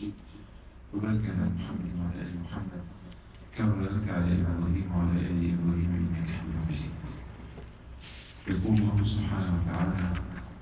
شئت وبارك على محمد وعلى آل محمد كما باركت على إبراهيم وعلى آل إبراهيم إنك حميد مجيد يقول الله سبحانه وتعالى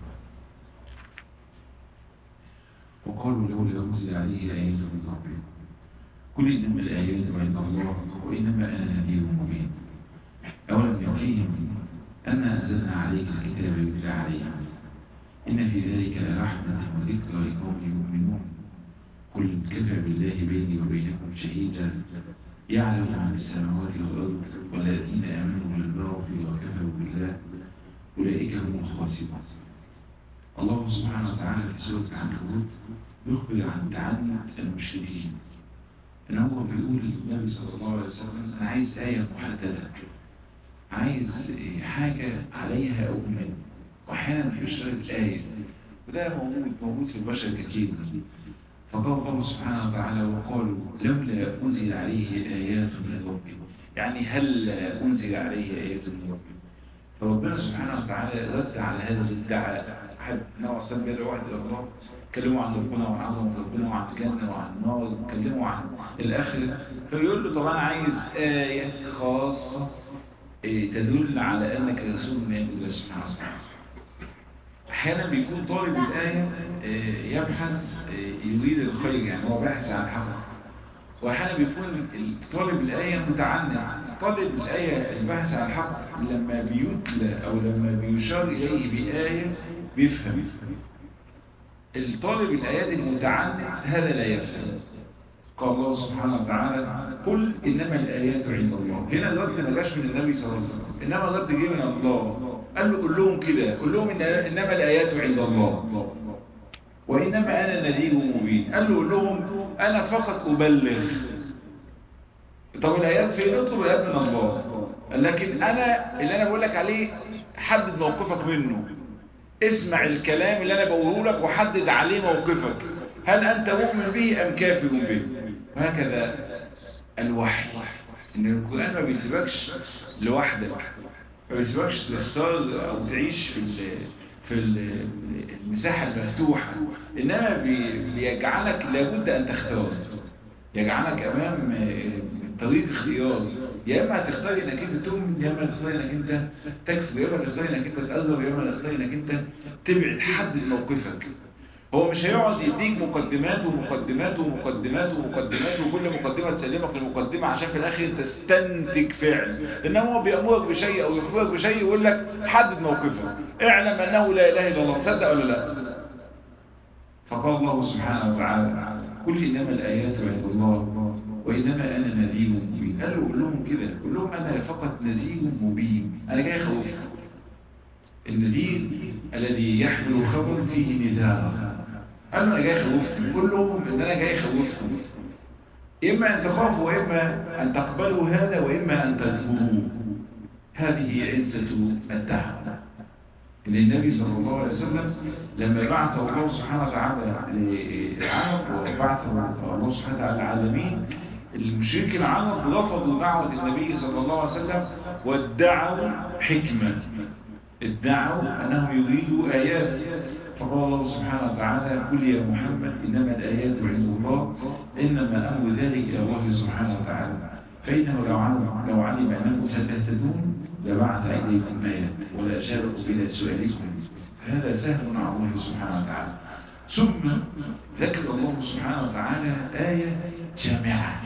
وقالوا لولا أنزل عليه آيات من ربه قل إنما الآيات عند الله وإنما أنا نذير مبين أولم يكفيهم أن أنزلنا عليك الكتاب يتلى عليهم إن في ذلك لرحمة وذكرى لقوم يؤمنون قل كفى بالله بيني وبينكم شهيدا يعلم عن السماوات والأرض والذين آمنوا بالباطل وكفروا بالله أولئك هم الخاسرون الله سبحانه وتعالى في سورة العنكبوت يخبر عن تعنت المشركين ان هو بيقول للنبي صلى الله عليه وسلم انا عايز آية محددة عايز حاجة عليها أؤمن وأحيانا بيشرب الآية وده موجود موجود في البشر كتير فقال الله سبحانه وتعالى وقالوا لولا أنزل عليه آيات من ربه يعني هل أنزل عليه آيات من ربه فربنا سبحانه وتعالى رد على هذا الادعاء حد نوع سلم يدعو واحد إلى الله كلموا عن ربنا وعن عظمة ربنا وعن الجنة وعن النار كلموا عن الآخرة فيقول له طب أنا عايز آية خاصة تدل على أنك رسول من عند الله سبحانه وتعالى أحيانا بيكون طالب الآية يبحث يريد الخير يعني هو باحث عن الحق وأحيانا بيكون طالب الآية متعنى طالب الآية البحث عن الحق لما بيتلى أو لما بيشار إليه بآية بيفهم الطالب الآيات المتعنى هذا لا يفهم قال الله سبحانه وتعالى قل إنما الآيات عند الله هنا الرد ما جاش من النبي صلى الله عليه وسلم إنما الرد جه من الله قال له قل لهم كده قل لهم إن إنما الآيات عند الله وإنما أنا النذير المبين قال له قل لهم أنا فقط أبلغ طب الآيات فين اطلب الآيات من الله لكن أنا اللي أنا بقول لك عليه حدد موقفك منه اسمع الكلام اللي أنا بقوله لك وحدد عليه موقفك هل أنت مؤمن به أم كافر به وهكذا الوحي إن القرآن ما بيسيبكش لوحدك ما بيسيبكش تختار أو تعيش في في المساحة المفتوحة إنما بيجعلك لابد أن تختار يجعلك أمام طريق اختيار يا اما هتختار انك انت تؤمن يا اما هتختار انك انت تكفر يا اما هتختار انك انت تقرب يا اما هتختار انك انت تبعد حدد موقفك هو مش هيقعد يديك مقدمات ومقدمات ومقدمات ومقدمات وكل مقدمة تسلمك المقدمة عشان في الاخر تستنتج فعل انما هو بيأمرك بشيء او يخبرك بشيء يقول لك حدد موقفك اعلم انه لا اله الا الله تصدق ولا لا فقال الله سبحانه وتعالى كل انما الايات عند الله وإنما أنا نذير مبين قال له قول لهم كده قول لهم أنا فقط نذير مبين أنا جاي أخوفكم النذير الذي يحمل الخبر فيه نذارا قال له أنا جاي أخوفكم قول لهم إن أنا جاي أخوفكم إما أن تخافوا وإما أن تقبلوا هذا وإما أن ترفضوه هذه عزة الدعوة إن النبي صلى الله عليه وسلم لما بعث الله سبحانه وتعالى للعرب وبعث الله سبحانه وتعالى العالمين المشرك العرب رفضوا دعوة النبي صلى الله عليه وسلم وادعوا حكمة ادعوا أنهم يريدوا آيات فقال الله سبحانه وتعالى قل يا محمد إنما الآيات عند الله إنما أمر ذلك إلى الله سبحانه وتعالى فإنه لو علم, لو علم أنكم ستهتدون لبعث إليكم آيات ولأجابكم إلى سؤالكم هذا سهل على الله سبحانه وتعالى ثم ذكر الله سبحانه وتعالى آية جامعة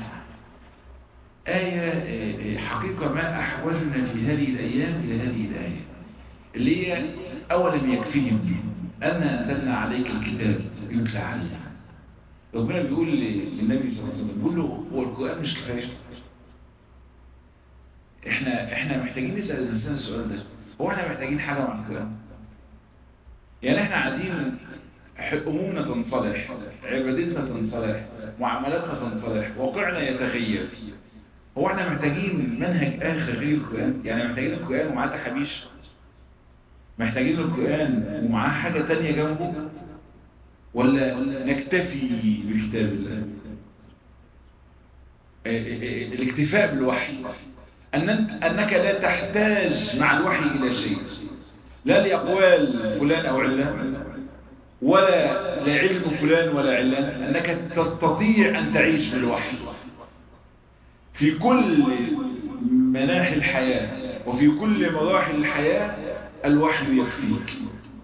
آية حقيقة ما أحوجنا في هذه الأيام إلى هذه الآية اللي هي أولا يكفيهم أن أنزلنا عليك الكتاب يتلى عليه ربنا بيقول للنبي صلى الله عليه وسلم بيقول له هو القرآن مش كفاية احنا احنا محتاجين نسأل نفسنا السؤال ده هو احنا محتاجين حاجة عن القرآن يعني احنا عايزين أمورنا تنصلح عبادتنا تنصلح معاملاتنا تنصلح واقعنا يتغير هو احنا محتاجين منهج آخر غير القرآن يعني محتاجين القرآن ومعاه تحابيش محتاجين القرآن ومعاه حاجة تانية جنبه ولا نكتفي بكتاب الله الاكتفاء بالوحي أن أنك لا تحتاج مع الوحي إلى شيء لا لأقوال فلان أو علان ولا لعلم فلان ولا علان أنك تستطيع أن تعيش بالوحي في كل مناحي الحياة وفي كل مراحل الحياة الوحي يكفيك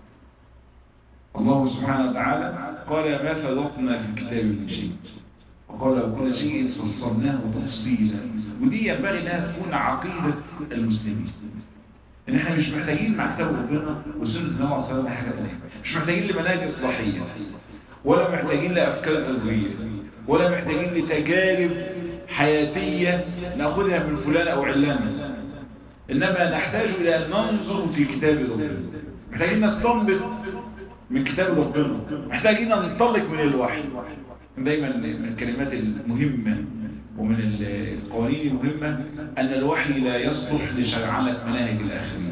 الله سبحانه وتعالى قال ما فرطنا في الكتاب من شيء وقال وكل شيء فصلناه تفصيلا ودي ينبغي انها تكون عقيدة المسلمين ان احنا مش محتاجين مع كتاب ربنا وسنة النبي صلى الله عليه وسلم حاجة تانية مش محتاجين لمناهج اصلاحية ولا محتاجين لافكار قلبية ولا محتاجين لتجارب حياتية ناخذها من فلان او علان انما نحتاج الى ان ننظر في كتاب ربنا محتاجين نستنبط من كتاب ربنا محتاجين ننطلق من الوحي دايما من الكلمات المهمة ومن القوانين المهمة أن الوحي لا يصلح لشرعنة مناهج الآخرين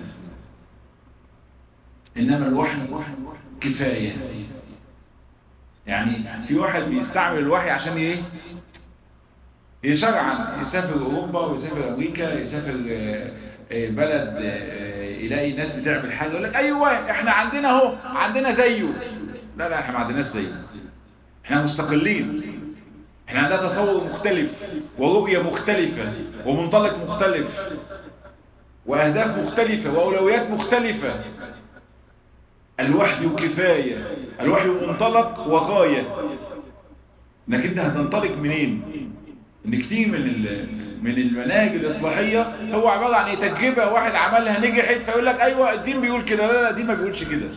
إنما الوحي كفاية يعني في واحد بيستعمل الوحي عشان ايه يشرعن يسافر أوروبا ويسافر أمريكا يسافر بلد يلاقي ناس بتعمل حاجة يقول لك أيوة احنا عندنا اهو عندنا زيه لا لا احنا ما عندناش زيه احنا مستقلين احنا عندنا تصور مختلف ورؤية مختلفة ومنطلق مختلف واهداف مختلفة واولويات مختلفة الوحي كفاية الوحي منطلق وغاية انك انت هتنطلق منين ان كتير من من المناهج الاصلاحية هو عبارة عن تجربة واحد عملها نجحت فيقول لك ايوه الدين بيقول كده لا لا الدين ما بيقولش كده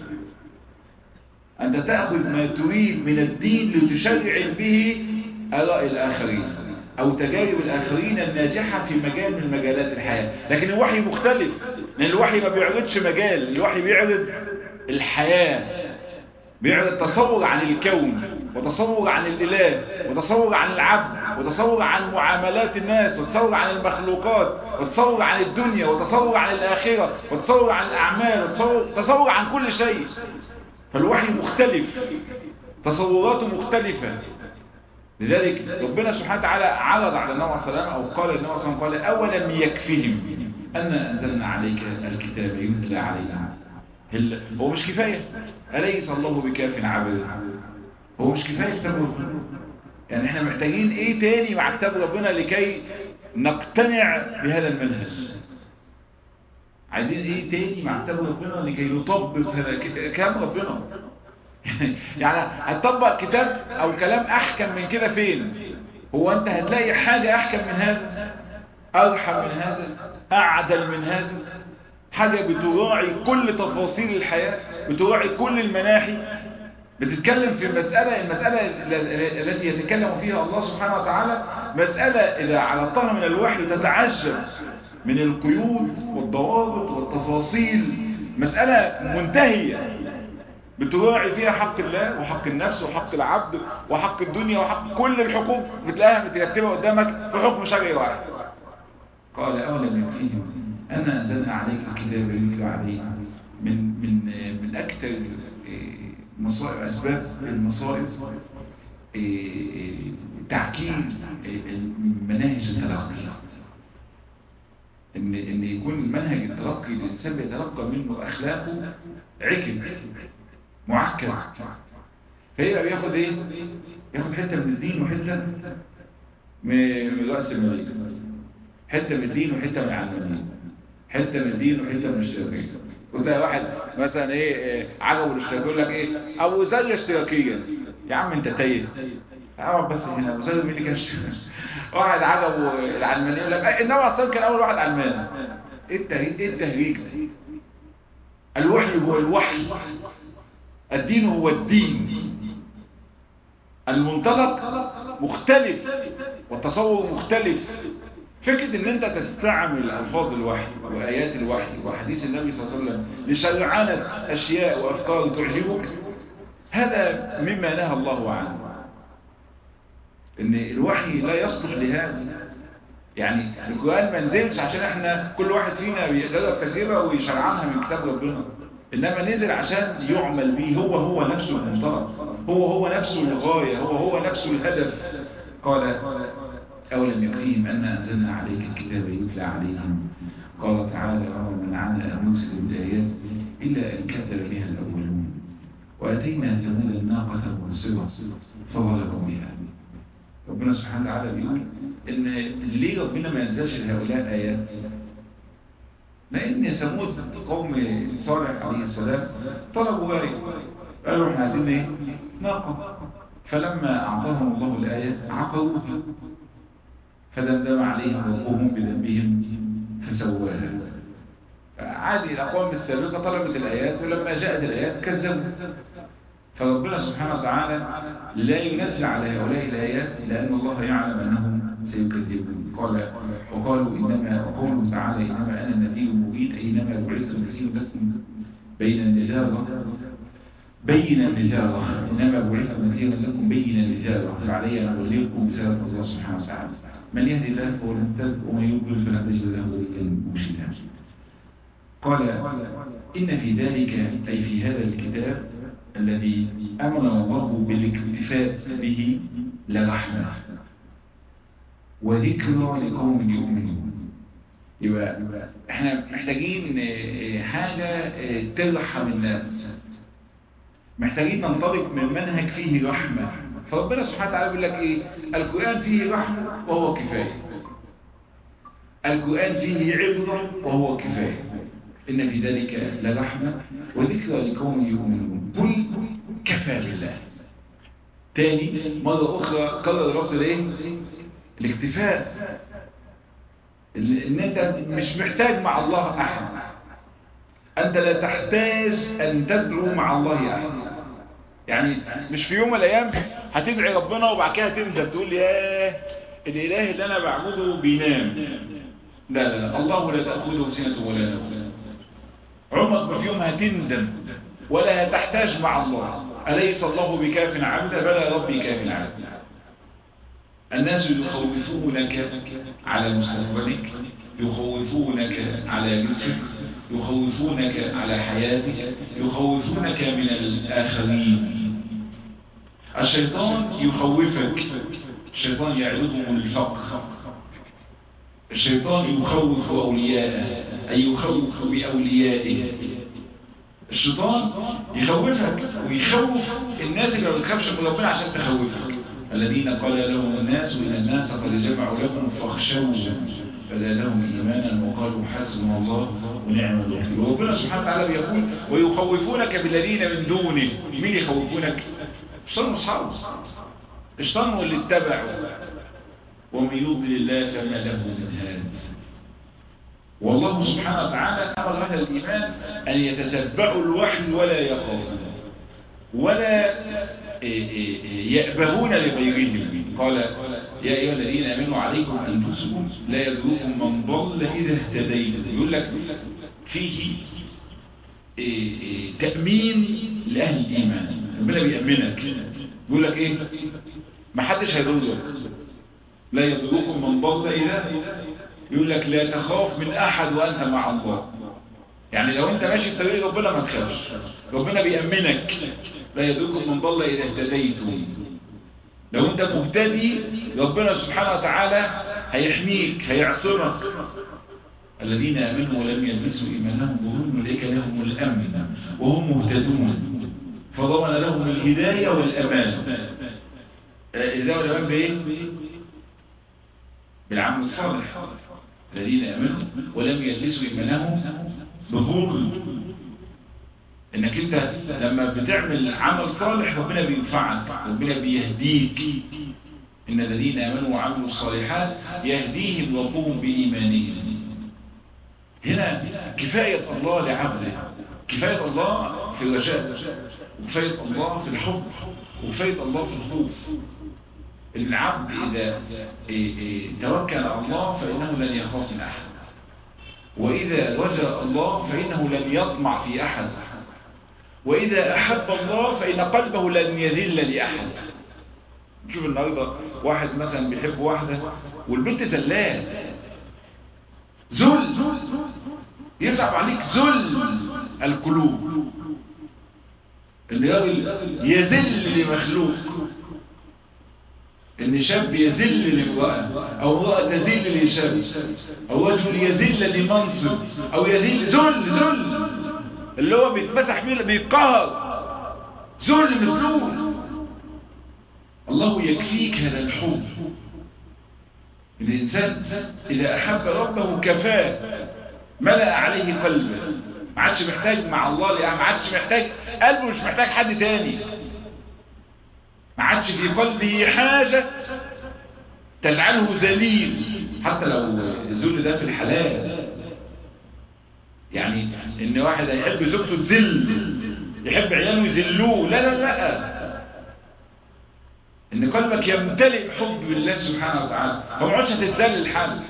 أنت تأخذ ما تريد من الدين لتشرع به آراء الآخرين أو تجارب الآخرين الناجحة في مجال من مجالات الحياة لكن الوحي مختلف لأن الوحي ما بيعرضش مجال الوحي بيعرض الحياة بيعرض تصور عن الكون وتصور عن الإله وتصور عن العبد وتصور عن معاملات الناس وتصور عن المخلوقات وتصور عن الدنيا وتصور عن الآخرة وتصور عن الأعمال وتصور عن كل شيء فالوحي مختلف تصوراته مختلفة لذلك ربنا سبحانه وتعالى عرض على النبي صلى الله عليه وسلم أو قال النبي صلى الله عليه وسلم قال أولم يكفهم أن أنزلنا عليك الكتاب يتلى علينا هو مش كفاية أليس الله بكاف عبد هو مش كفاية كتاب ربنا يعني احنا محتاجين ايه تاني مع كتاب ربنا لكي نقتنع بهذا المنهج عايزين ايه تاني مع كتاب ربنا لكي نطبق هذا كلام ربنا يعني هتطبق كتاب او كلام احكم من كده فين هو انت هتلاقي حاجة احكم من هذا ارحم من هذا اعدل من هذا حاجة بتراعي كل تفاصيل الحياة بتراعي كل المناحي بتتكلم في مسألة المسألة التي يتكلم فيها الله سبحانه وتعالى مسألة إذا عرضتها من الوحي تتعجب من القيود والضوابط والتفاصيل مسألة منتهية بتراعي فيها حق الله وحق النفس وحق العبد وحق الدنيا وحق كل الحقوق بتلاقيها مترتبة قدامك في حكم شرعي واحد قال أولم يكفيهم أن أنزلنا عليك الكتاب يتلى عليك من من من أكثر مصائب أسباب المصائب تعكير مناهج التلقي ان ان يكون منهج التلقي الانسان بيتلقى منه اخلاقه عكم معكر فيبقى بياخد ايه ياخد حته من الدين وحته من راس المال حته من الدين وحته من العلمانيه حته من الدين وحته من الاشتراكيه وتلاقي واحد مثلا ايه عجبه الاشتراك يقول لك ايه ابو زي اشتراكيه يا عم انت تايه اقعد بس هنا ابو زي مين اللي كان واحد عجبه العلمانيه يقول لك انما اصلا كان اول واحد علماني ايه التهريج ايه التهريج ده الوحي هو الوحي الدين هو الدين المنطلق مختلف والتصور مختلف فكرة ان انت تستعمل الفاظ الوحي وايات الوحي وحديث النبي صلى الله عليه وسلم لشرعنة اشياء وافكار تعجبك هذا مما نهى الله عنه ان الوحي لا يصلح لهذا يعني القرآن ما نزلش عشان احنا كل واحد فينا يجرب تجربة ويشرعنها من كتاب ربنا انما نزل عشان يعمل به هو هو نفسه المنطلق هو هو نفسه الغاية هو هو نفسه الهدف قال أولم يكفيهم أن أنزلنا عليك الكتاب يتلى عليهم قال تعالى ومن عنا أن نرسل بالآيات إلا أن كذب بها الأولون وأتينا ثمود الناقة مبصرة فظلموا بها ربنا سبحانه وتعالى بيقول إن ليه ربنا ما ينزلش لهؤلاء آيات لأن ثمود قوم صالح عليه السلام طلبوا آية قالوا احنا عايزين ايه؟ ناقة فلما أعطاهم الله الآية عقروها فدمدم عليهم ربهم بذنبهم فسواها عادي الأقوام السابقة طلبت الآيات ولما جاءت الآيات كذبوا فربنا سبحانه وتعالى لا ينزل على هؤلاء الآيات لأن الله يعلم أنهم سيكذبون قال وقالوا إنما وقوله تعالى إنما أنا النذير المبين أي إنما بعثت نذير لكم بين النذارة بين النذارة إنما بعثت نذيرا لكم بين النذارة فعلي أن أبلغكم رسالة الله سبحانه وتعالى من يهدي الله فهو المهتد ومن يضلل فلن تجد له وليا مرشدا قال إن في ذلك أي في هذا الكتاب الذي أمر الله بالاكتفاء به لرحمة وذكرى لقوم يؤمنون يبقى احنا محتاجين حاجة ترحم الناس محتاجين ننطلق من منهج فيه رحمة فربنا سبحانه وتعالى بيقول لك ايه القرآن فيه رحمة وهو كفاية القرآن فيه عبرة وهو كفاية إن في ذلك لرحمة وذكرى لقوم يؤمنون قل كفى بالله تاني مرة أخرى قرر الرسول إيه الاكتفاء إن أنت مش محتاج مع الله أحد أنت لا تحتاج أن تدعو مع الله أحد يعني مش في يوم من الأيام هتدعي ربنا وبعد كده تندم تقول ياه الإله اللي أنا بعبده بينام لا لا لا الله لا تأخذه سنة ولا نوم عمرك ما في يوم هتندم ولا هتحتاج مع الله أليس الله بكاف عبدا بلى ربي كاف عبدا الناس يخوفونك على مستقبلك يخوفونك على رزقك يخوفونك على حياتك يخوفونك من الآخرين الشيطان يخوفك الشيطان يعرضهم الفقر الشيطان يخوف أولياءه أي يخوف بأوليائه الشيطان يخوفك ويخوف الناس اللي ما بتخافش من ربنا عشان تخوفك الذين قال لهم الناس إن الناس قد جمعوا لكم فاخشوهم فزادهم إيمانا وقالوا حسبنا الله ونعم الوكيل وربنا سبحانه وتعالى بيقول ويخوفونك بالذين من دونه مين يخوفونك؟ الشيطان أصحابه الشيطان واللي اتبعوا ومن يضلل الله فما له من هاد والله سبحانه وتعالى أمر أهل الإيمان أن يتتبعوا الوحي ولا يخافون ولا يأبهون لغيرهم قال يا أيها الذين أمنوا عليكم أنفسكم لا يدروكم من ضل إذا اهتديتم يقول لك فيه تأمين لأهل الإيمان ربنا بيأمنك يقول لك إيه ما حدش هيضرك لا يضركم من ضل إذا يقول لك لا تخاف من أحد وأنت مع الله يعني لو أنت ماشي في طريق ربنا ما تخافش ربنا بيأمنك لا يضركم من ضل إذا اهتديتم لو أنت مهتدي ربنا سبحانه وتعالى هيحميك هيعصمك الذين آمنوا ولم يلبسوا إيمانهم ظهور أولئك لهم الأمن وهم مهتدون فضمن لهم الهداية والأمان الهداية والأمان بإيه؟ بالعمل الصالح الذين آمنوا ولم يلبسوا إيمانهم بظلم انك انت لما بتعمل عمل صالح ربنا بينفعك ربنا بيهديك ان الذين امنوا وعملوا الصالحات يهديهم ربهم بايمانهم هنا كفاية الله لعبده كفاية الله في الرجاء وكفاية الله في الحب وكفاية الله في الخوف العبد إذا توكل على الله فإنه لن يخاف من أحد وإذا رجى الله فإنه لن يطمع في أحد وإذا أحب الله فإن قلبه لن يذل لأحد نشوف النهاردة واحد مثلا بيحب واحدة والبنت زلان ذل يصعب عليك ذل القلوب الراجل يذل لمخلوق ان شاب يذل لامرأة او امرأة تذل لشاب او رجل يذل لمنصب او يذل ذل ذل اللي هو بيتمسح بيه بيتقهر ذل مسلول الله يكفيك هذا الحب الإنسان إذا أحب ربه كفاه ملأ عليه قلبه ما عادش محتاج مع الله لأ ما عادش محتاج قلبه مش محتاج حد تاني ما عادش في قلبه حاجة تجعله ذليل حتى لو الذل ده في الحلال يعني ان واحد يحب زوجته تذل يحب عياله يذلوه لا لا لا ان قلبك يمتلئ بحب بالله سبحانه وتعالى فما عادش هتتذل الحال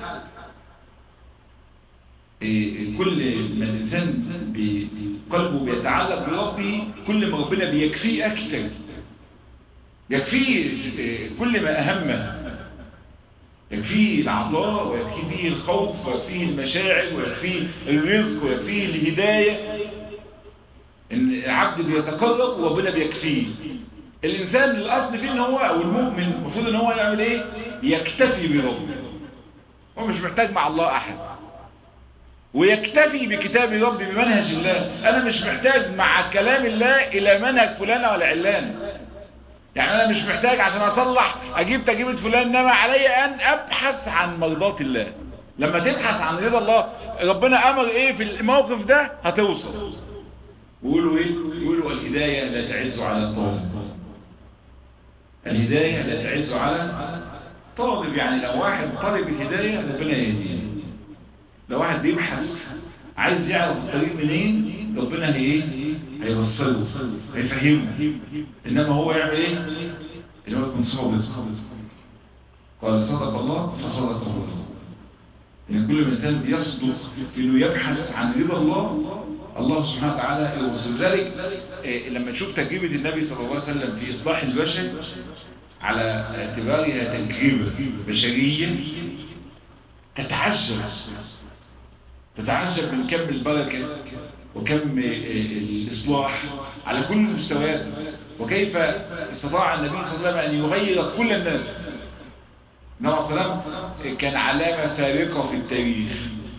إيه كل ما الانسان قلبه بيتعلق بربه كل ما ربنا بيكفيه اكثر يكفيه إيه كل ما اهمه يكفيه العطاء ويكفيه فيه الخوف ويكفيه المشاعر ويكفيه الرزق ويكفيه الهداية ان العبد بيتقرب وربنا بيكفيه الانسان الاصل فيه ان هو او المؤمن المفروض ان هو يعمل ايه يكتفي بربه هو مش محتاج مع الله احد ويكتفي بكتاب ربي بمنهج الله انا مش محتاج مع كلام الله الى منهج فلان ولا علان يعني انا مش محتاج عشان اصلح اجيب تجربة فلان انما علي ان ابحث عن مرضات الله لما تبحث عن رضا الله ربنا امر ايه في الموقف ده هتوصل ويقولوا ايه يقولوا الهداية لا تعز على الطالب الهداية لا تعز على طالب يعني لو واحد طالب الهداية ربنا يهديه لو واحد بيبحث عايز يعرف الطريق منين ربنا هي هيوصله هيفهمه انما هو يعمل ايه انما يكون صادق قال صدق الله فصدق الله يعني كل ما انسان بيصدق في انه يبحث عن رضا الله الله سبحانه وتعالى يوصل ذلك لما تشوف تجربة النبي صلى الله عليه وسلم في إصلاح البشر على اعتبارها تجربة بشرية تتعجب تتعجب من كم البركة وكم الإصلاح على كل المستويات وكيف استطاع النبي صلى الله عليه وسلم أن يغير كل الناس النبي صلى الله عليه وسلم كان علامة فارقة في التاريخ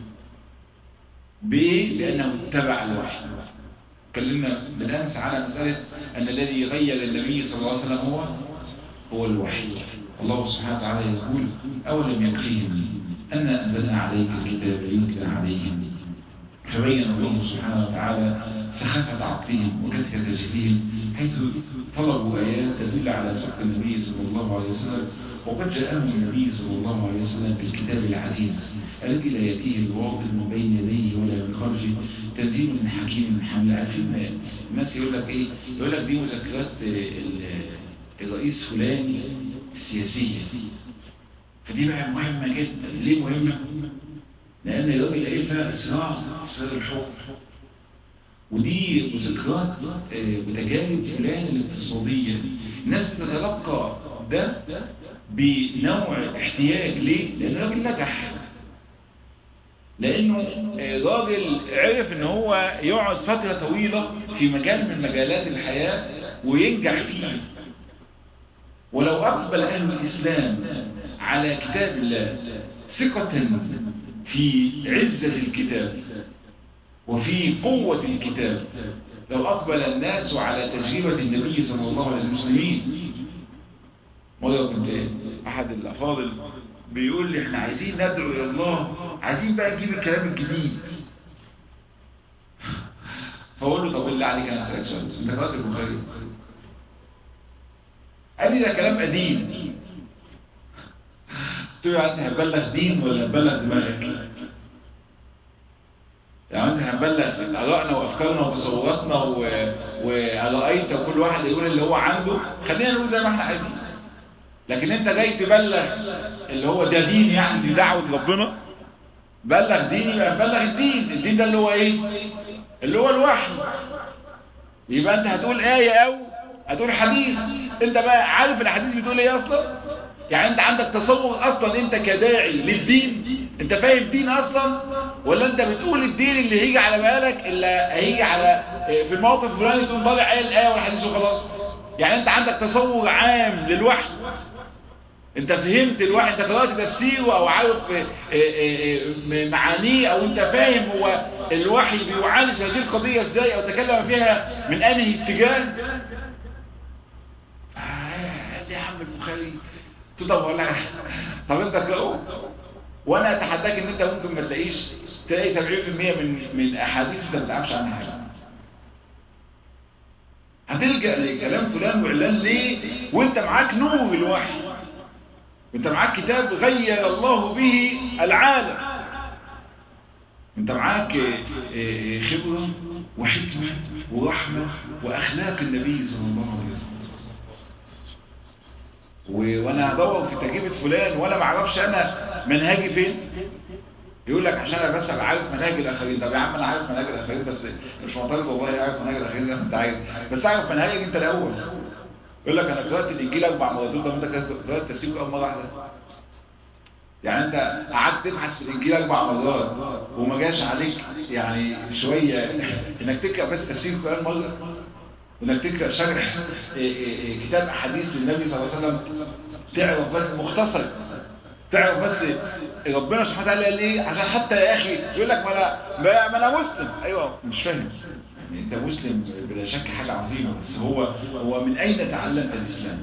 بإيه؟ لأنه اتبع الوحي تكلمنا بالأمس على مسألة أن الذي غير النبي صلى الله عليه وسلم هو هو الوحي الله سبحانه وتعالى يقول أولم يكفيهم أن أنزلنا عليك الكتاب يتلى عليهم فبين الله سبحانه وتعالى سخافة عقلهم وكثرة جهلهم حيث طلبوا آيات تدل على صدق النبي صلى الله عليه وسلم وقد جاءهم النبي صلى الله عليه وسلم في الكتاب العزيز الذي لا يأتيه الواطل من بين يديه ولا من خرجه تنزيل من حكيم حميد عارفين الناس يقول لك ايه يقول لك دي مذكرات الرئيس فلان السياسية فدي بقى مهمة جدا ليه مهمة؟ لأن الراجل قايل فيها إسراع سر الحكم ودي مذكرات وتجارب فلان الاقتصادية الناس بتتلقى ده بنوع احتياج ليه؟ لأن الراجل نجح لأنه راجل عرف ان هو يقعد فترة طويلة في مجال من مجالات الحياة وينجح فيه ولو أقبل أهل الإسلام على كتاب الله ثقة في عزة الكتاب وفي قوة الكتاب لو أقبل الناس على تجربة النبي صلى الله عليه وسلم مرة كنت أحد الأفاضل بيقول لي احنا عايزين ندعو إلى الله عايزين بقى نجيب الكلام الجديد فأقول له طب بالله عليك أنا أسألك سؤال أنت قرأت البخاري قال لي ده كلام قديم قلت له انت هتبلغ دين ولا هتبلغ دماغك يعني انت هتبلغ ارائنا وافكارنا وتصوراتنا ورأيت وكل واحد يقول اللي هو عنده خلينا نقول زي ما احنا عايزين لكن انت جاي تبلغ اللي هو ده دين يعني دي دعوة ربنا بلغ دين يبقى بلغ الدين الدين ده اللي هو ايه اللي هو الوحي يبقى انت هتقول آية او هتقول حديث انت بقى عارف الحديث بتقول ايه اصلا يعني انت عندك تصور اصلا انت كداعي للدين انت فاهم دين اصلا ولا انت بتقول الدين اللي هيجي على بالك اللي هيجي على في الموقف الفلاني تقوم طالع ايه الايه والحديث وخلاص يعني انت عندك تصور عام للوحي انت فهمت الوحي انت قرأت تفسيره او عارف معانيه او انت فاهم هو الوحي بيعالج هذه القضية ازاي او تكلم فيها من انهي اتجاه البخاري تدور لها طب انت اقراه وانا اتحداك ان انت ممكن ما تلاقيش تلاقي 70% من من الاحاديث انت ما تعرفش عنها حاجه هتلجأ لكلام فلان وعلان ليه وانت معاك نور الوحي انت معاك كتاب غير الله به العالم انت معاك خبرة وحكمة ورحمة واخلاق النبي صلى الله عليه وسلم وانا هدور في تجربة فلان ولا معرفش انا منهجي فين يقول لك عشان انا بس ابقى عارف مناهج الاخرين طب يا عم انا عارف مناهج الاخرين بس مش معترض والله اعرف مناهج الاخرين زي ما انت عايز بس اعرف منهجك انت الاول يقول لك انا قرات الانجيل اربع مرات طب انت قرات تفسير اول مره واحده يعني انت قعدت تبحث في الانجيل اربع مرات وما جاش عليك يعني شويه انك تقرا بس تفسير القران مره وانك تقرا شرح كتاب احاديث للنبي صلى الله عليه وسلم تعرف بس مختصر تعرف بس ربنا سبحانه وتعالى قال ايه عشان حتى يا اخي يقول لك ما انا ما انا مسلم ايوه مش فاهم يعني انت مسلم بلا شك حاجه عظيمه بس هو هو من اين تعلمت الاسلام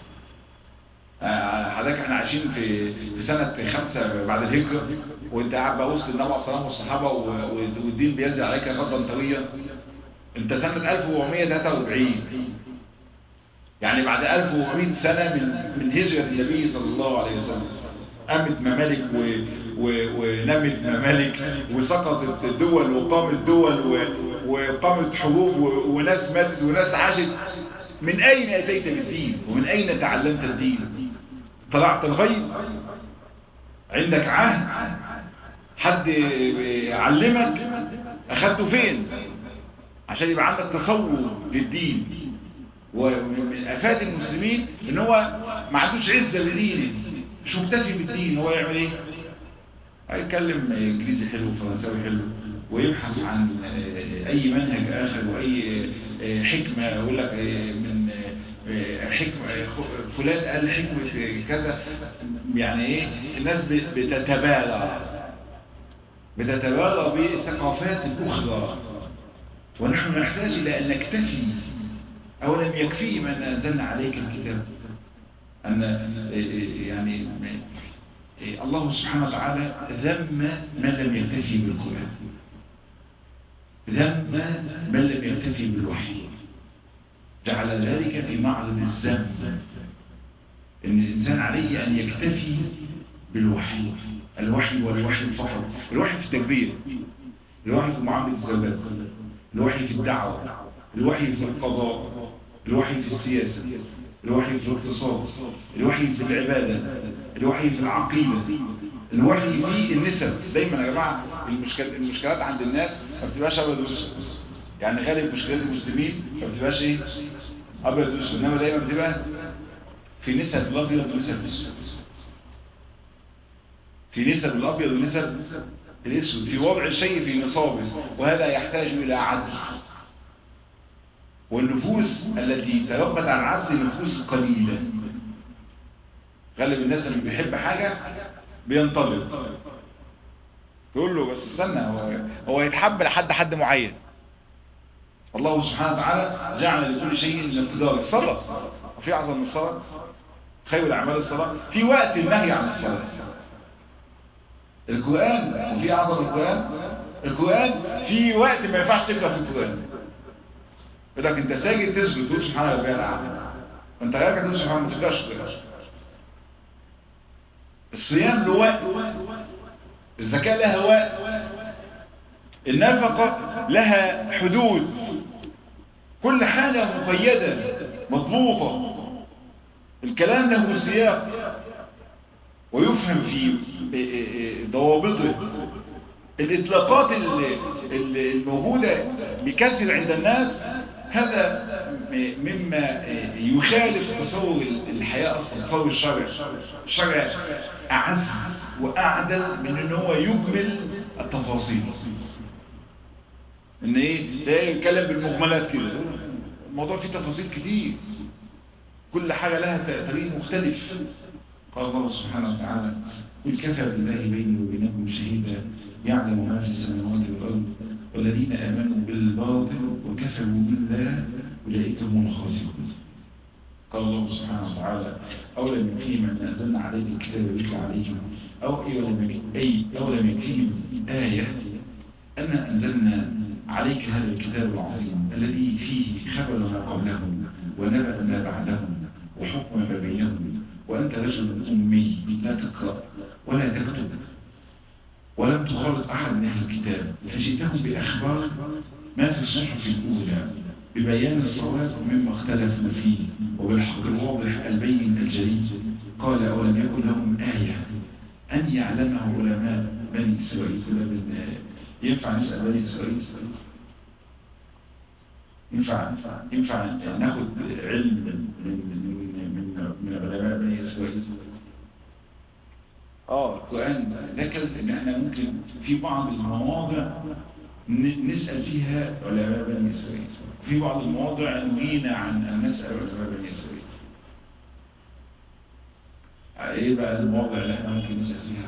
حضرتك احنا عايشين في في سنه خمسة بعد الهجره وانت قاعد بقى وسط النبي عليه الصلاه والصحابه والدين بينزل عليك غضا طريا انت سنه 1443 يعني بعد 1400 سنه من من هجره النبي صلى الله عليه وسلم قامت ممالك و... و... ونمت ممالك وسقطت الدول وقامت دول و... وقامت حروب و... وناس ماتت وناس عاشت من أين أتيت بالدين ومن أين تعلمت الدين طلعت الغيب عندك عهد حد علمك أخذته فين عشان يبقى عندك تصور للدين ومن أفات المسلمين ان هو ما عندوش عزة لدينه مش مكتفي بالدين هو يعمل ايه هيتكلم انجليزي حلو وفرنساوي حلو ويبحث عن اي منهج اخر واي حكمة يقول لك من حكمة فلان قال حكمة كذا يعني ايه الناس بتتبالى بتتبالى بالثقافات الاخرى ونحن نحتاج الى ان نكتفي اولم يكفي من انزلنا عليك الكتاب أن يعني الله سبحانه وتعالى ذم من لم يكتفي بالقرآن ذم من لم يكتفي بالوحي جعل ذلك في معرض الذم ان الانسان عليه ان يكتفي بالوحي الوحي والوحي فقط الوحي في التكبير الوحي في معاملة الزوجات الوحي في الدعوة الوحي في القضاء الوحي في السياسة الوحي في الاقتصاد الوحي في العبادة الوحي في العقيدة الوحي في النسب دايما يا جماعة المشكل المشكلات عند الناس ما بتبقاش ابيض واسود يعني غالب مشكلات المسلمين ما بتبقاش ايه ابيض واسود انما دايما بتبقى في نسب الابيض ونسب الاسود في نسب الابيض ونسب الاسود في وضع الشيء في نصابه وهذا يحتاج الى عدل والنفوس التي تربت على العدل نفوس قليلة غالب الناس اللي بيحب حاجة بينطلق تقول له بس استنى هو, هو يتحب لحد حد معين الله سبحانه وتعالى جعل لكل شيء مقدار الصلاة وفي أعظم من الصلاة خير الأعمال الصلاة في وقت النهي عن الصلاة القرآن وفي أعظم القرآن القرآن في وقت ما ينفعش تبدأ في القرآن يقول لك انت ساجد تسجد تقول سبحان ربي الاعلى انت راجع تقول سبحان ما تقدرش الصيام له وقت الزكاه لها وقت النفقه لها حدود كل حاجه مقيده مضبوطه الكلام له سياق ويفهم في ضوابطه الاطلاقات الموجوده بكثر عند الناس هذا مما يخالف تصور الحياة أصلا تصور الشرع الشرع أعز وأعدل من أنه هو يجمل التفاصيل ان ايه ده يتكلم بالمجملات كده الموضوع فيه تفاصيل كتير كل حاجة لها طريق مختلف قال الله سبحانه وتعالى قل كفى بالله بيني وبينكم شهيدا يعلم ما في السماوات والأرض والذين آمنوا بالباطل وكفروا بالله أولئك هم الخاسرون قال الله سبحانه وتعالى أولم يكفيهم أن أنزلنا عليك الكتاب يتلى عليهم أو أي أولم يكفيهم آية أن أنزلنا عليك هذا الكتاب العظيم الذي فيه خبر ما قبلهم ونبأ ما بعدهم وحكم ما بينهم وأنت رجل أمي لا تقرأ ولا تكتب ولم تخالط أحد من أهل الكتاب فجئتهم بأخبار ما في الصحف الأولى ببيان الصواب مما اختلفوا فيه وبالحق الواضح البين الجلي قال أولم يكن لهم آية أن يعلمه علماء بني إسرائيل ينفع نسأل بني إسرائيل ينفع ينفع ناخد علم من من من من علماء بني إسرائيل اه القرآن ذكر ان احنا ممكن في بعض المواضع نسأل فيها علماء بني إسرائيل في بعض المواضع نهينا عن أن نسأل علماء بني إسرائيل ايه بقى المواضع اللي احنا ممكن نسأل فيها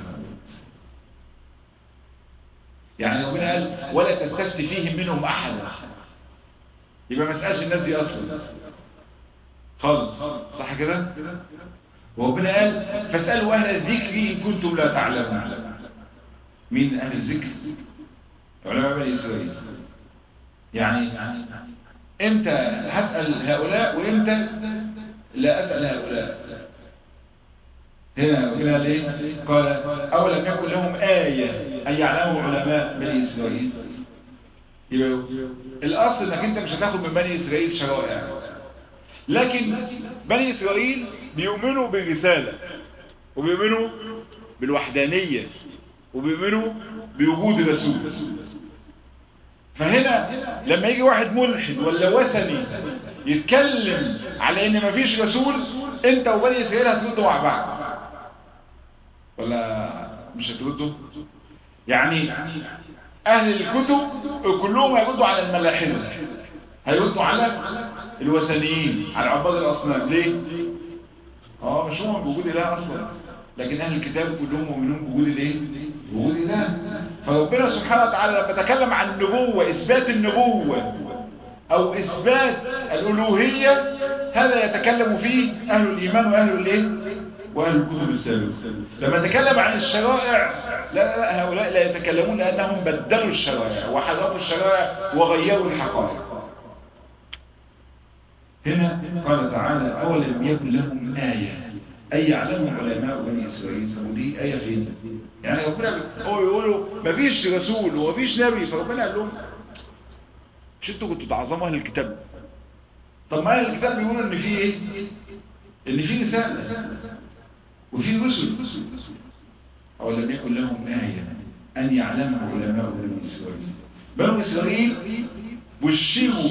يعني ربنا قال ولا تستفت فيهم منهم أحدا يبقى ما اسألش الناس دي أصلا خالص صح كده وربنا قال فاسألوا أهل الذكر إن كنتم لا تعلمون مين أهل الذكر علماء بني إسرائيل يعني امتى هسأل هؤلاء وامتى لا أسأل هؤلاء هنا ربنا قال ايه قال أولم يكن لهم آية أن يعلموا علماء بني إسرائيل يبقى الأصل انك انت مش هتاخد من بني إسرائيل شرائع لكن بني إسرائيل بيؤمنوا بالرسالة وبيؤمنوا بالوحدانية وبيؤمنوا بوجود الرسول فهنا لما يجي واحد ملحد ولا وثني يتكلم على ان مفيش رسول انت وبني اسرائيل هتردوا مع بعض ولا مش هتردوا يعني اهل الكتب كلهم هيردوا على الملاحده هيردوا على الوثنيين على عباد الاصنام ليه اه مش هم بوجود الله اصلا لكن اهل الكتاب كلهم مؤمنون بوجود الايه بوجود الله فربنا سبحانه وتعالى لما تكلم عن النبوة اثبات النبوة او اثبات الالوهية هذا يتكلم فيه اهل الايمان واهل الايه واهل الكتب السابقة لما تكلم عن الشرائع لا لا لا هؤلاء لا يتكلمون لانهم بدلوا الشرائع وحرفوا الشرائع وغيروا الحقائق هنا قال تعالى أولم يكن لهم آية أي يعلم علماء بني إسرائيل ودي آية فين يعني ربنا هو يقولوا مفيش رسول ومفيش نبي فربنا قال لهم مش انتوا كنتوا تعظموا أهل الكتاب طب ما أهل الكتاب بيقولوا إن في إيه إن في رسالة وفي رسل أولم يكن لهم آية أن يعلم علماء بني إسرائيل بنو إسرائيل بشروا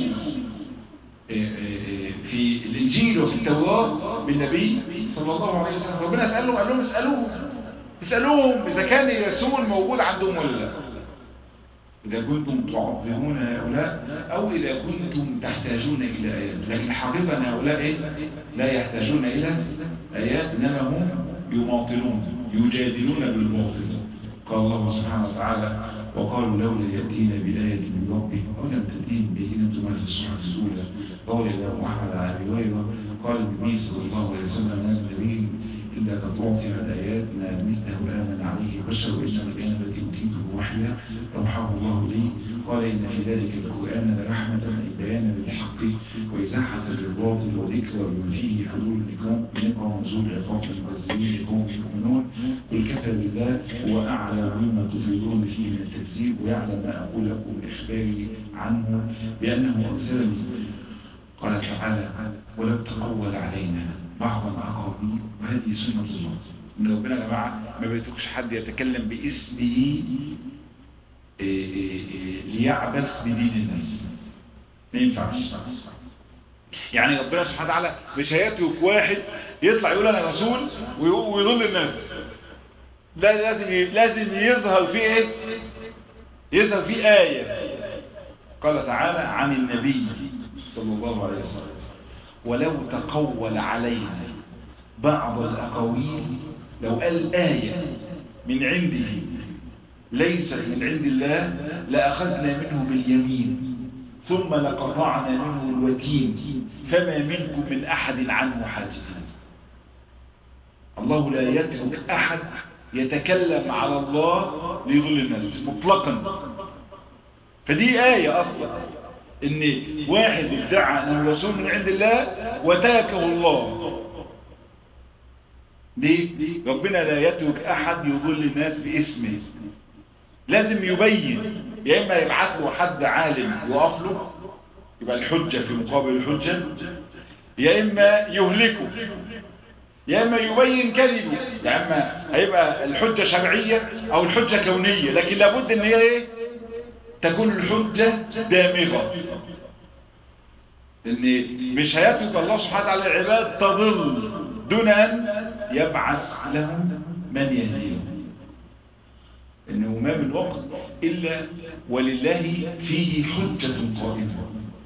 في الإنجيل وفي التوراة بالنبي صلى الله عليه وسلم ربنا سألهم قال لهم اسألوهم اسألوهم إذا كان الرسول موجود عندهم ولا لا إذا كنتم تعظمون هؤلاء أو إذا كنتم تحتاجون إلى آيات لكن حقيقة هؤلاء إيه؟ لا يحتاجون إلى آيات إنما هم يماطلون يجادلون بالباطل قال الله سبحانه وتعالى وقالوا لولا يأتينا بآية من ربه ولم تأتيهم بينة ما في الصحف الأولى قال الإمام أحمد عن أبي هريرة قال النبي صلى الله عليه وسلم ما من نبي إلا قد أعطي الآيات ما مثله آمن عليه بشر وإنما كان الذي أوتيته وحيا أوحاه الله لي قال إن في ذلك القرآن لرحمة أي بيانا للحق وإزاحة للباطل وذكرى بما فيه حلول نقام نزول عقاب المكذبين لقوم يؤمنون قل كفى بالله هو أعلم مما تفيدون فيه من التكذيب ويعلم ما أقول لكم إخباري عنه بأنه أرسلني قال تعالى ولو تقول علينا بعض الأقاويل وهذه سنة الله إن ربنا يا جماعة ما بيتركش حد يتكلم باسمه ليعبس بدين الناس ما ينفعش يعني ربنا سبحانه وتعالى مش هيترك واحد يطلع يقول انا رسول ويضل الناس لا لازم لازم يظهر فيه ايه يظهر فيه آية قال تعالى عن النبي صلى الله عليه وسلم ولو تقول علينا بعض الأقاويل لو قال آية من عنده ليست من عند الله لأخذنا منه باليمين ثم لقطعنا منه الوتين فما منكم من أحد عنه حاجزين الله لا يترك أحد يتكلم على الله ليضل الناس مطلقا فدي آية أصلا ان واحد ادعى انه رسول من عند الله وتركه الله ليه ربنا لا يترك احد يضل الناس باسمه لازم يبين يا اما يبعث له حد عالم يقف له يبقى الحجة في مقابل الحجة يا اما يهلكه يا اما يبين كذبه يا اما هيبقى الحجة شرعية او الحجة كونية لكن لابد ان هي ايه تكون الحجة دامغة ان مش هيترك الله سبحانه وتعالى العباد تضل دون ان يبعث لهم من يهديهم انه ما من وقت الا ولله فيه حجة قائمة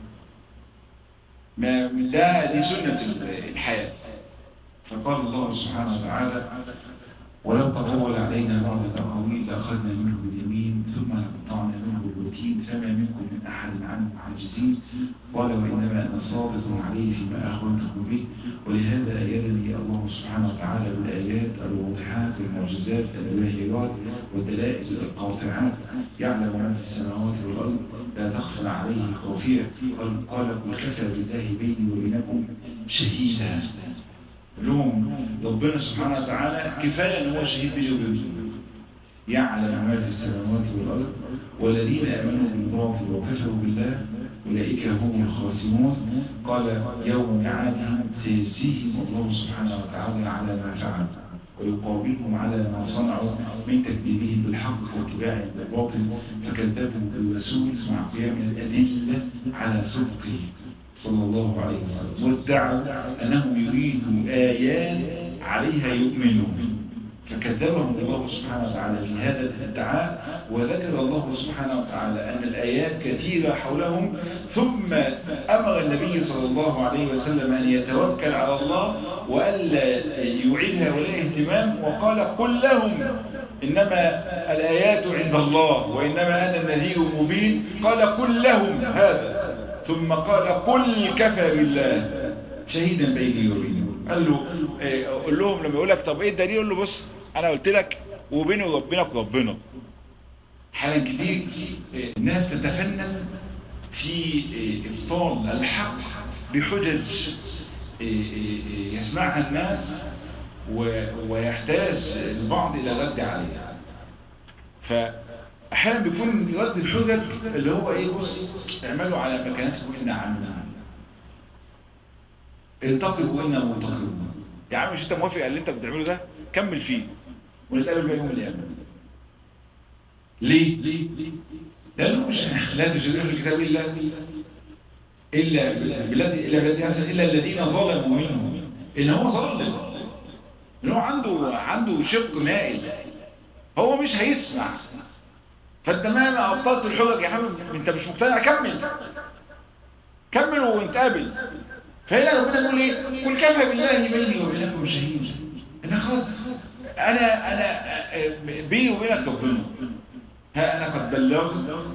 ما ده دي سنة الحياة فقال الله سبحانه وتعالى ولو تقول علينا بعض الأقاويل لأخذنا منه باليمين ثم لقطعنا منه الوتين فما منكم من أحد عنه حاجزين قال وإنما أنا صادق عليه فيما أخبرتكم به ولهذا أيدني الله سبحانه وتعالى بالآيات الواضحات والمعجزات الباهرات والدلائل القاطعات يعلم ما في السماوات والأرض لا تخفى عليه خافية قال قال قل كفى بالله بيني وبينكم شهيدا لهم ربنا سبحانه وتعالى كفاية ان هو شهيد بيني وبينكم يعلم ما في السماوات والأرض والذين آمنوا بالباطل وكفروا بالله أولئك هم الخاسرون قال يوم عادهم سيجزيهم الله سبحانه وتعالى على ما فعل ويقابلهم على ما صنعوا من تكذيبهم بالحق واتباعهم بالباطل فكذبوا بالرسول مع قيام الأدلة على صدقه صلى الله عليه وسلم وادعوا أنهم يريدوا آيات عليها يؤمنون فكذبهم الله سبحانه وتعالى في هذا الادعاء وذكر الله سبحانه وتعالى أن الآيات كثيرة حولهم ثم أمر النبي صلى الله عليه وسلم أن يتوكل على الله وألا يعيد هؤلاء اهتمام وقال قل لهم إنما الآيات عند الله وإنما أنا النذير المبين قال قل لهم هذا ثم قال قل كفى بالله شهيدا بيني وبينكم قال له إيه قول لهم لما يقول لك طب ايه الدليل قول له بص انا قلت لك وبيني وبينك ربنا حالا كتير الناس تتفنن في ابطال الحق بحجج يسمعها الناس ويحتاج البعض الى الرد عليها فاحيانا بيكون رد الحجج اللي هو ايه بص اعملوا على مكانتكم ان عملنا التقوا إنا متقربون يا عم مش انت موافق على اللي انت بتعمله ده كمل فيه ونتقابل بقى يوم القيامه ليه ليه لانه مش لا تجدون في الكتاب الا الا بالذي الا بالذي حسن الا الذين ظلموا منهم ان هو ظالم ان هو عنده عنده شق مائل هو مش هيسمع فانت مهما ابطلت الحجج يا حبيبي انت مش مقتنع كمل كمل ونتقابل فهنا ربنا يقول ايه قل كفى بالله بيني وبينكم شهيدا انا خلاص انا انا بيني وبينك ربنا ها انا قد بلغت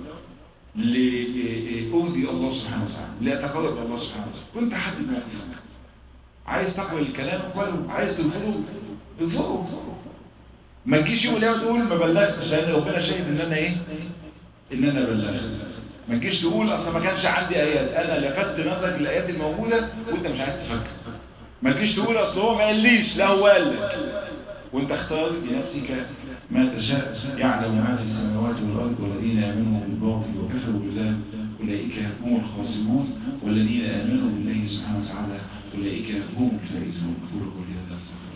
لأودي الله سبحانه وتعالى لأتقرب الله سبحانه وتعالى كنت حدد موقفك عايز تقبل الكلام اقبله عايز ترفضه ارفضه ما تجيش يوم القيامه تقول ما بلغتش لان ربنا شاهد ان انا ايه ان انا بلغت ما تجيش تقول اصل ما كانش عندي ايات انا لفت نظرك الايات الموجوده وانت مش عايز تفكر ما تجيش تقول اصل هو ما قاليش لا هو قال لك وانت اختار لنفسك ما تشاء يعلم ما في السماوات والارض والذين امنوا بالباطل وكفروا بالله اولئك هم الخاسرون والذين امنوا بالله سبحانه وتعالى اولئك هم الفائزون اقول قولي هذا